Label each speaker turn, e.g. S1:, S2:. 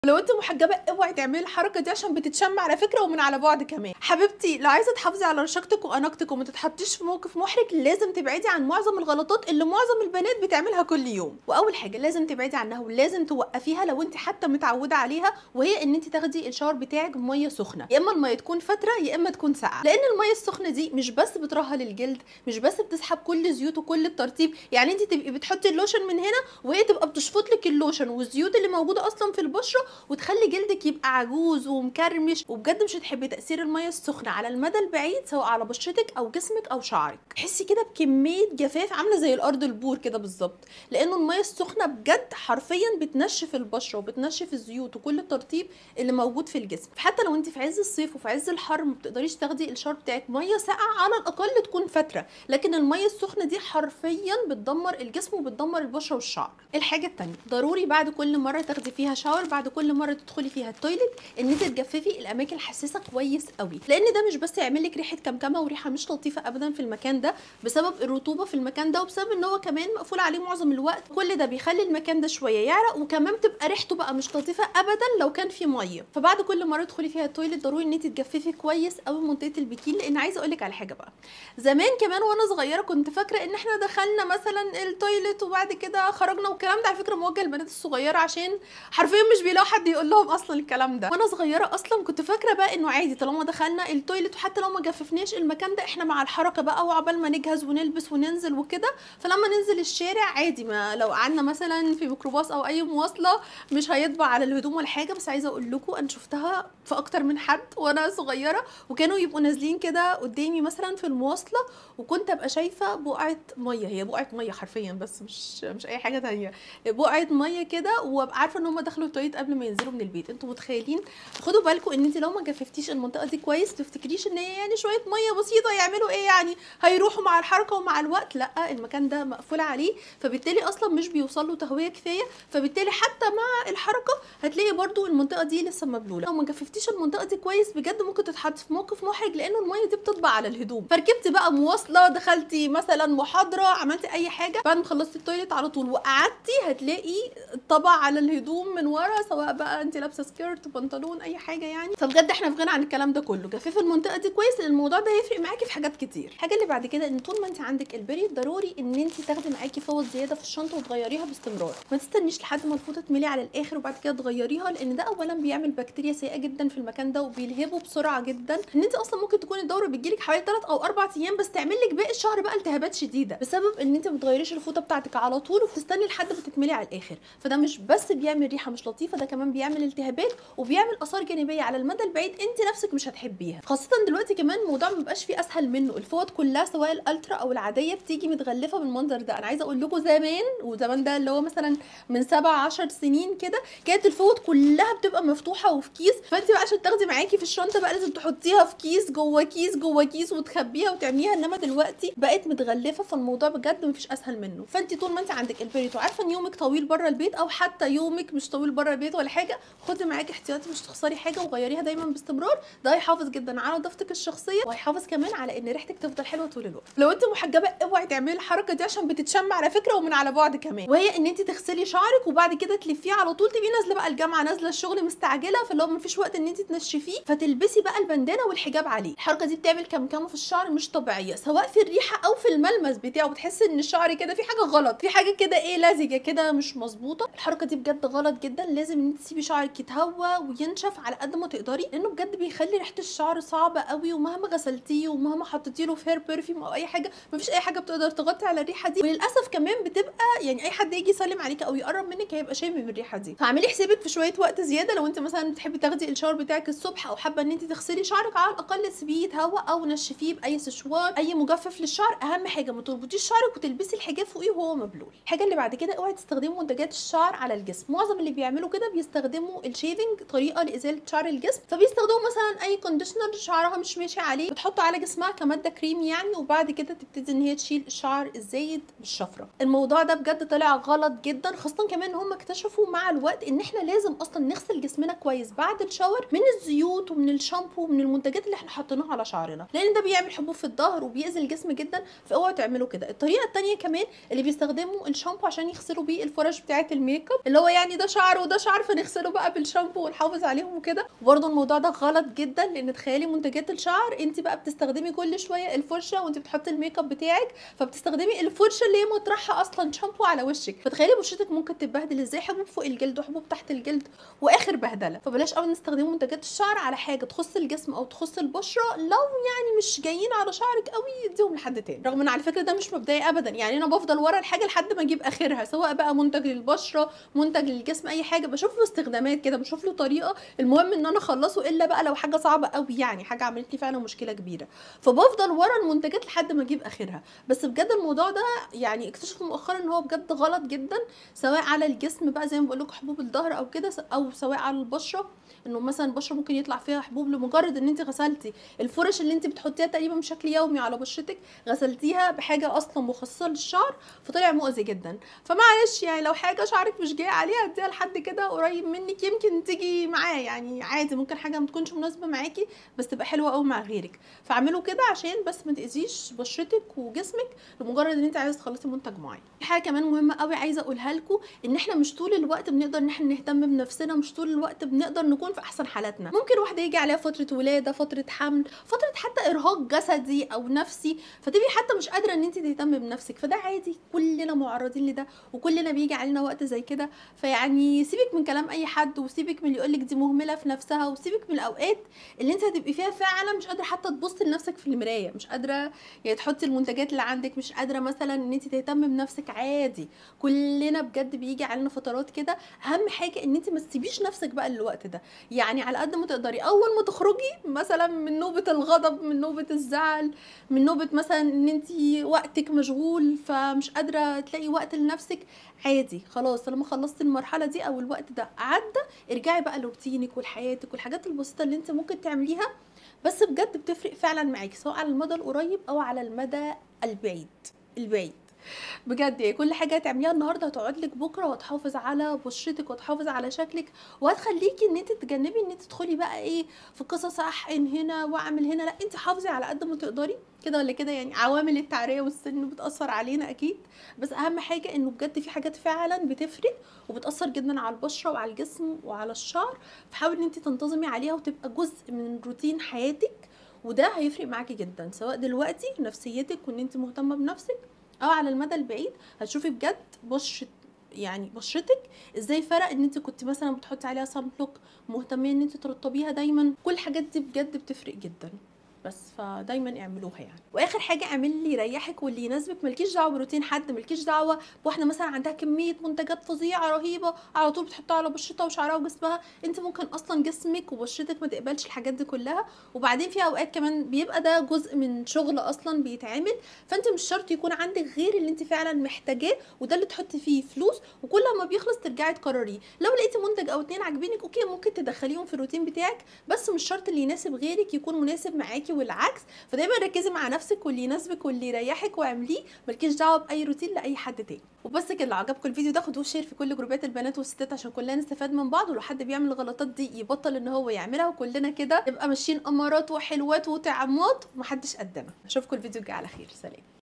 S1: لو انت محجبه اوعي تعملي الحركه دي عشان بتتشم على فكره ومن على بعد كمان حبيبتي لو عايزه تحافظي على رشاقتك واناقتك وما تتحطيش في موقف محرج لازم تبعدي عن معظم الغلطات اللي معظم البنات بتعملها كل يوم واول حاجه لازم تبعدي عنها ولازم توقفيها لو انت حتى متعوده عليها وهي ان انت تاخدي الشاور بتاعك بميه سخنه يا اما الميه تكون فتره يا اما تكون ساقعه لان الميه السخنه دي مش بس بترهل الجلد مش بس بتسحب كل الزيوت وكل الترطيب يعني انت تبقي بتحطي اللوشن من هنا وهي تبقى بتشفط لك اللوشن والزيوت اللي موجوده اصلا في البشره وتخلي جلدك يبقى عجوز ومكرمش وبجد مش هتحبي تاثير الميه السخنه على المدى البعيد سواء على بشرتك او جسمك او شعرك تحسي كده بكميه جفاف عامله زي الارض البور كده بالظبط لانه الميه السخنه بجد حرفيا بتنشف البشره وبتنشف الزيوت وكل الترطيب اللي موجود في الجسم حتى لو انت في عز الصيف وفي عز الحر ما بتقدريش تاخدي الشاور بتاعك ميه ساقعه على الاقل تكون فتره لكن الميه السخنه دي حرفيا بتدمر الجسم وبتدمر البشره والشعر الحاجه الثانيه ضروري بعد كل مره تاخدي فيها شاور بعد كل مره تدخلي فيها التويليت ان انت تجففي الاماكن الحساسه كويس قوي لان ده مش بس يعمل لك ريحه كمكمه وريحه مش لطيفه ابدا في المكان ده بسبب الرطوبه في المكان ده وبسبب ان هو كمان مقفول عليه معظم الوقت كل ده بيخلي المكان ده شويه يعرق وكمان بتبقى ريحته بقى مش لطيفه ابدا لو كان في ميه فبعد كل مره تدخلي فيها التويليت ضروري ان انت تجففي كويس قوي منطقه البكين لان عايزه اقول لك على حاجه بقى زمان كمان وانا صغيره كنت فاكره ان احنا دخلنا مثلا التويليت وبعد كده خرجنا والكلام ده على فكره موجه للبنات الصغيره عشان حرفيا مش بيلاقوا حد يقول لهم اصلا الكلام ده وانا صغيره اصلا كنت فاكره بقى انه عادي طالما دخلنا التويليت وحتى لو ما جففناش المكان ده احنا مع الحركه بقى وعقبال ما نجهز ونلبس وننزل وكده فلما ننزل الشارع عادي ما لو قعدنا مثلا في ميكروباص او اي مواصله مش هيطبع على الهدوم ولا حاجه بس عايزه اقول لكم انا شفتها في اكتر من حد وانا صغيره وكانوا يبقوا نازلين كده قدامي مثلا في المواصله وكنت ابقى شايفه بقعه ميه هي بقعه ميه حرفيا بس مش مش اي حاجه تانية بقعه ميه كده وابقى عارفه ان هم دخلوا التويليت قبل ما ينزلوا من البيت انتوا متخيلين خدوا بالكم ان انت لو ما جففتيش المنطقه دي كويس تفتكريش ان هي يعني شويه ميه بسيطه يعملوا ايه يعني هيروحوا مع الحركه ومع الوقت لا المكان ده مقفول عليه فبالتالي اصلا مش بيوصل له تهويه كفايه فبالتالي حتى مع الحركه هتلاقي برضو المنطقه دي لسه مبلوله لو ما جففتيش المنطقه دي كويس بجد ممكن تتحطي في موقف محرج لانه الميه دي بتطبع على الهدوم فركبتي بقى مواصله دخلتي مثلا محاضره عملتي اي حاجه بعد ما خلصتي التويليت على طول وقعدتي هتلاقي طبع على الهدوم من ورا سواء بقى انت لابسه سكيرت بنطلون اي حاجه يعني فبجد احنا في غنى عن الكلام ده كله جففي المنطقه دي كويس لان الموضوع ده هيفرق معاكي في حاجات كتير الحاجه اللي بعد كده ان طول ما انت عندك البريد ضروري ان انت تاخدي معاكي فوط زياده في الشنطه وتغيريها باستمرار ما تستنيش لحد ما الفوطه تملي على الاخر وبعد كده تغيريها لان ده اولا بيعمل بكتيريا سيئه جدا في المكان ده وبيلهبه بسرعه جدا ان انت اصلا ممكن تكون الدوره بتجيلك حوالي 3 او 4 ايام بس تعمل لك باقي الشهر بقى التهابات شديده بسبب ان انت ما بتغيريش الفوطه بتاعتك على طول وبتستني لحد ما تتملي على الاخر فده مش بس بيعمل ريحه مش لطيفه ده كمان بيعمل التهابات وبيعمل اثار جانبيه على المدى البعيد انت نفسك مش هتحبيها خاصه دلوقتي كمان الموضوع ما بقاش فيه اسهل منه الفوط كلها سواء الالترا او العاديه بتيجي متغلفه بالمنظر ده انا عايزه اقول لكم زمان وزمان ده اللي هو مثلا من 7 10 سنين كده كانت الفوط كلها بتبقى مفتوحه وفي كيس فانت بقى عشان تاخدي معاكي في الشنطه بقى لازم تحطيها في كيس جوه كيس جوه كيس وتخبيها وتعمليها انما دلوقتي بقت متغلفه فالموضوع بجد مفيش اسهل منه فانت طول ما انت عندك البريد وعارفه ان يومك طويل بره البيت او حتى يومك مش طويل بره البيت ولا حاجه خدي معاكي احتياطي مش تخسري حاجه وغيريها دايما باستمرار ده هيحافظ جدا على نظافتك الشخصيه وهيحافظ كمان على ان ريحتك تفضل حلوه طول الوقت لو انت محجبه اوعي تعملي الحركه دي عشان بتتشم على فكره ومن على بعد كمان وهي ان انت تغسلي شعرك وبعد كده تلفيه على طول تبقي نازله بقى الجامعه نازله الشغل مستعجله فاللي هو مفيش وقت ان انت تنشفيه فتلبسي بقى البندانه والحجاب عليه الحركه دي بتعمل كمكمه في الشعر مش طبيعيه سواء في الريحه او في الملمس بتاعه بتحسي ان الشعر كده في حاجه غلط في حاجه كده ايه لزجه كده مش مظبوطه الحركه دي بجد غلط جدا لازم ان انت تسيبي شعرك يتهوى وينشف على قد ما تقدري لانه بجد بيخلي ريحه الشعر صعبه قوي ومهما غسلتيه ومهما حطيتي له هير بيرفيوم او اي حاجه مفيش اي حاجه بتقدر تغطي على الريحه دي وللاسف كمان بتبقى يعني اي حد يجي يسلم عليك او يقرب منك هيبقى شامم الريحه دي فاعملي حسابك في شويه وقت زياده لو انت مثلا بتحبي تاخدي الشاور بتاعك الصبح او حابه ان انت تغسلي شعرك على الاقل سيبيه يتهوى او نشفيه باي سشوار اي مجفف للشعر اهم حاجه ما تربطيش شعرك وتلبسي الحجاب فوقيه وهو مبلول الحاجه اللي بعد كده اوعي تستخدموا منتجات الشعر على الجسم معظم اللي بيعملوا كده بيستخدموا الشيفنج طريقه لازاله شعر الجسم فبيستخدموا مثلا اي كونديشنر شعرها مش ماشي عليه بتحطه على جسمها كماده كريم يعني وبعد كده تبتدي ان هي تشيل الشعر الزايد بالشفره الموضوع ده بجد طلع غلط جدا خاصه كمان ان هم اكتشفوا مع الوقت ان احنا لازم اصلا نغسل جسمنا كويس بعد الشاور من الزيوت ومن الشامبو ومن المنتجات اللي احنا حاطينها على شعرنا لان ده بيعمل حبوب في الظهر وبيأذي الجسم جدا فاوعوا تعملوا كده الطريقه الثانيه كمان اللي بيستخدموا الشامبو عشان يغسلوا بيه الفرش بتاعه الميك اب اللي هو يعني ده شعر وده شعر فنغسله بقى بالشامبو ونحافظ عليهم وكده وبرده الموضوع ده غلط جدا لان تخيلي منتجات الشعر انت بقى بتستخدمي كل شويه الفرشه وانت بتحطي الميك اب بتاعك فبتستخدمي الفرشه اللي هي مطرحها اصلا شامبو على وشك فتخيلي بشرتك ممكن تتبهدل ازاي حبوب فوق الجلد وحبوب تحت الجلد واخر بهدله فبلاش قوي نستخدموا منتجات الشعر على حاجه تخص الجسم او تخص البشره لو يعني مش جايين على شعرك قوي اديهم لحد تاني رغم ان على فكره ده مش مبدئي ابدا يعني انا بفضل ورا الحاجه لحد ما اجيب اخرها سواء بقى منتج للبشره منتج للجسم اي حاجه بشوف له استخدامات كده بشوف له طريقه المهم ان انا اخلصه الا بقى لو حاجه صعبه قوي يعني حاجه عملت لي فعلا مشكله كبيره فبفضل ورا المنتجات لحد ما اجيب اخرها بس بجد الموضوع ده يعني اكتشفوا مؤخرا ان هو بجد غلط جدا سواء على الجسم بقى زي ما بقول لكم حبوب الظهر او كده او سواء على البشره انه مثلا البشره ممكن يطلع فيها حبوب لمجرد ان انت غسلتي الفرش اللي انت بتحطيها تقريبا بشكل يومي على بشرتك غسلتيها بحاجه اصلا مخصصه للشعر فطلع مؤذي جدا فمعلش يعني لو حاجه شعرك مش جاي عليها اديها لحد كده قريب منك يمكن تيجي معاه يعني عادي ممكن حاجه ما تكونش مناسبه معاكي بس تبقى حلوه قوي مع غيرك فاعملوا كده عشان بس ما تاذيش بشرتك وجسمك لمجرد ان انت عايزه تخلصي منتج معين في حاجه كمان مهمه قوي عايزه اقولها لكم ان احنا مش طول الوقت بنقدر ان احنا نهتم بنفسنا مش طول الوقت بنقدر نكون في احسن حالاتنا ممكن واحده يجي عليها فتره ولاده فتره حمل فتره حتى ارهاق جسدي او نفسي فتبقي حتى مش قادره ان انت تهتمي بنفسك فده عادي كلنا معرضين لده وكلنا بيجي علينا وقت زي كده فيعني سيبك من كلام اي حد وسيبك من اللي يقولك دي مهمله في نفسها وسيبك من الاوقات اللي انت هتبقي فيها فعلا مش قادره حتى تبصي لنفسك في المرايه مش قادره يعني تحطي المنتجات اللي عندك مش قادره مثلا ان انت تهتمي بنفسك عادي كلنا بجد بيجي علينا فترات كده اهم حاجه ان انت ما تسيبيش نفسك بقى للوقت ده يعني على قد ما تقدري اول ما تخرجي مثلا من نوبه الغضب من نوبه الزعل من نوبه مثلا ان انت وقتك مشغول فمش قادره تلاقي وقت لنفسك عادي خلاص طالما خلصتي المرحله دي او الوقت ده عدى ارجعي بقى لروتينك ولحياتك والحاجات البسيطه اللي انت ممكن تعمليها بس بجد بتفرق فعلا معاكي سواء على المدى القريب او على المدى البعيد البعيد بجد يعني كل حاجه هتعمليها النهارده هتقعد لك بكره وتحافظ على بشرتك وتحافظ على شكلك وهتخليكي ان انت تتجنبي ان انت تدخلي بقى ايه في قصص احقن هنا واعمل هنا لا انت حافظي على قد ما تقدري كده ولا كده يعني عوامل التعريه والسن بتاثر علينا اكيد بس اهم حاجه انه بجد في حاجات فعلا بتفرق وبتاثر جدا على البشره وعلى الجسم وعلى الشعر فحاولي ان انت تنتظمي عليها وتبقى جزء من روتين حياتك وده هيفرق معاكي جدا سواء دلوقتي نفسيتك وان انت مهتمه بنفسك او على المدى البعيد هتشوفي بجد بشره يعني بشرتك ازاي فرق ان انت كنت مثلا بتحطي عليها صن بلوك مهتميه ان انت ترطبيها دايما كل الحاجات دي بجد بتفرق جدا بس فدايما اعملوها يعني واخر حاجه اعملي اللي يريحك واللي يناسبك مالكيش دعوه بروتين حد مالكيش دعوه بواحده مثلا عندها كميه منتجات فظيعه رهيبه على طول بتحطها على بشرتها وشعرها وجسمها انت ممكن اصلا جسمك وبشرتك ما تقبلش الحاجات دي كلها وبعدين في اوقات كمان بيبقى ده جزء من شغل اصلا بيتعمل فانت مش شرط يكون عندك غير اللي انت فعلا محتاجاه وده اللي تحطي فيه فلوس وكل ما بيخلص ترجعي تكرريه لو لقيتي منتج او اتنين عاجبينك اوكي ممكن تدخليهم في الروتين بتاعك بس مش شرط اللي يناسب غيرك يكون مناسب معاكي والعكس فدايما ركزي مع نفسك واللي يناسبك واللي يريحك واعمليه مالكيش دعوه باي روتين لاي حد تاني وبس كده لو عجبكم الفيديو ده خدوه شير في كل جروبات البنات والستات عشان كلنا نستفاد من بعض ولو حد بيعمل الغلطات دي يبطل ان هو يعملها وكلنا كده نبقى ماشيين امارات وحلوات وطعامات ومحدش قدنا اشوفكم الفيديو الجاي على خير سلام